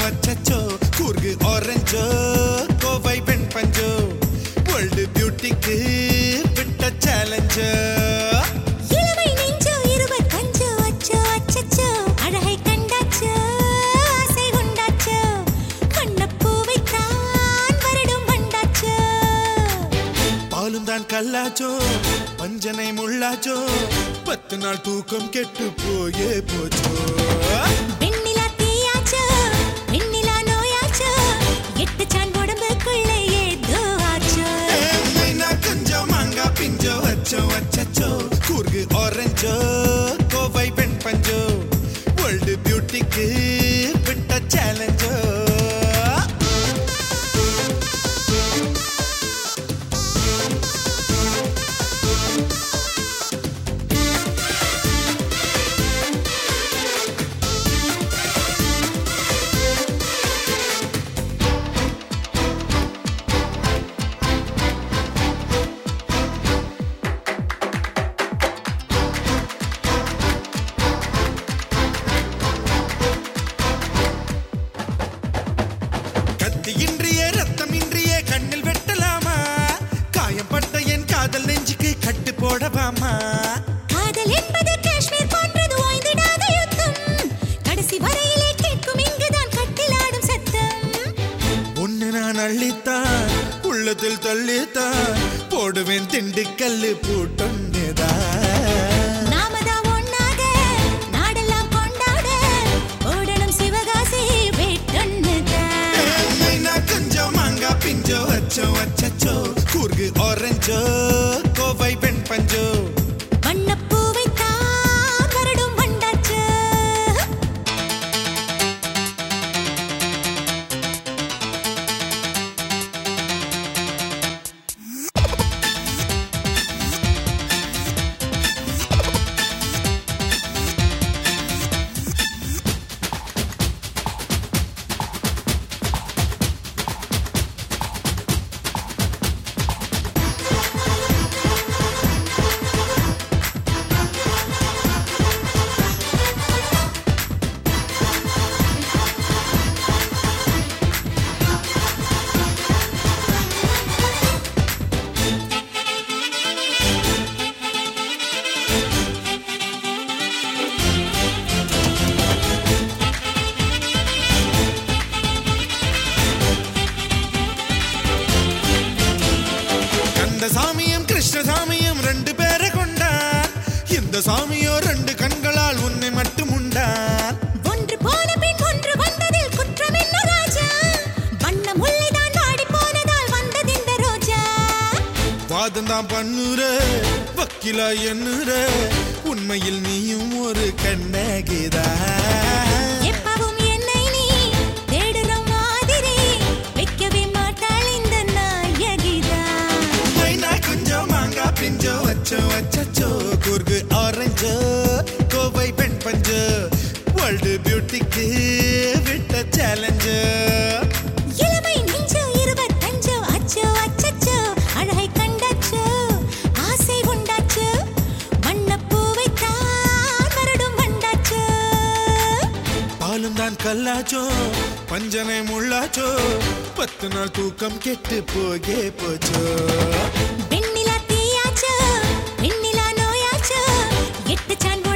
அச்சச்சோ கூர்கு ஆரஞ்சோ கோவை பெண் பஞ்சோ வேர்ல்டு பியூட்டிக்கு விட்ட சேலஞ்சோ இளமை நெஞ்சோ இருபத்தஞ்சோ அச்சோ அச்சச்சோ அழகை கண்டாச்சோ ஆசை உண்டாச்சோ வண்ணப்பூவைத்தான் வருடம் வந்தாச்சோ பாலும் தான் கல்லாச்சோ பஞ்சனை முள்ளாச்சோ பத்து நாள் தூக்கம் கெட்டு போயே போச்சோ வெண்ணிலா தீயாச்சோ வெண்ணிலா நோயாச்சோ எட்டு சான் உடம்புக்குள்ளே ஏதோ ஆச்சோ மைனா கொஞ்சம் மாங்கா பிஞ்சோ அச்சோ அச்சச்சோ கூர்கு ஆரஞ்சோ கோவை பெண் பஞ்சோ வேர்ல்டு பியூட்டிக்கு விட்ட சேலஞ்சோ கத்தி இன்றியே ரத்தம் இன்றியே கண்ணில் வெட்டலாமா காயம்பட்ட என் காதல் நெஞ்சுக்கு கட்டு போடவாமா காதல் என்பது காஷ்மீர் போன்றது ஓய்ந்திடாத யுத்தம் கடைசி வரையிலே கேட்கும் இங்குதான் கட்டிலாடும் சத்தம் ஒன்னு நான் அள்ளித்தான் உள்ளத்தில் தள்ளித்தான் போடுவேன் திண்டுக்கல்லு பூட்டொன்னுதான் நாமதான் ஒண்ணாக நாடெல்லாம் கொண்டாட ஓடணும் சிவகாசி வேட்டொன்னுதான் மைனா கொஞ்சம் மாங்கா பிஞ்சோ அச்சோ அச்சச்சோ கூர்கு ஆரஞ்சோ கோவை பெண் பஞ்சோ வண்ணப்பூவைத்தான் வருடும் வந்தாச்சு கந்த சாமியும் கிருஷ்ணசாமியும் ரெண்டு பேரை கொண்டான் இந்த சாமியோ ரெண்டு கண்களால் உன்னை மட்டும் உண்டான் ஒன்று போன பின் ஒன்று வந்ததில் குற்றம் என்ன ராஜா வண்ண முல்லைதான் வாடி போனதால் வந்தது இந்த ரோஜா வாதம் தான் பண்ணுற வக்கீலா என்னுற உண்மையில் நீயும் ஒரு கண்ணகிதா எப்பவும் என்னை நீ தேடுற மாதிரி வைக்கவே மாட்டாள் இந்த நாயகிதான் மைனா கொஞ்சம் மாங்கா பிஞ்சோ அச்சோ அச்சச்சோ குர்கு ஆரஞ்சோ கோவை பெண் பஞ்சோ வேர்ல்டு பியூட்டிக்கு விட்ட சேலஞ்சோ இளமை நெஞ்சோ இருபத்தஞ்சோ அச்சோ அச்சச்சோ அழகை கண்டாச்சோ ஆசை உண்டாச்சோ வண்ணப்பூவைத்தான் வருடம் வந்தாச்சோ பாலும் தான் கல்லாச்சோ பஞ்சனை முள்ளாச்சோ பத்து நாள் தூக்கம் கெட்டு போகே போச்சோ வெண்ணிலா தீயாச்சோ வெண்ணிலா நோயாச்சோ எட்டு சான்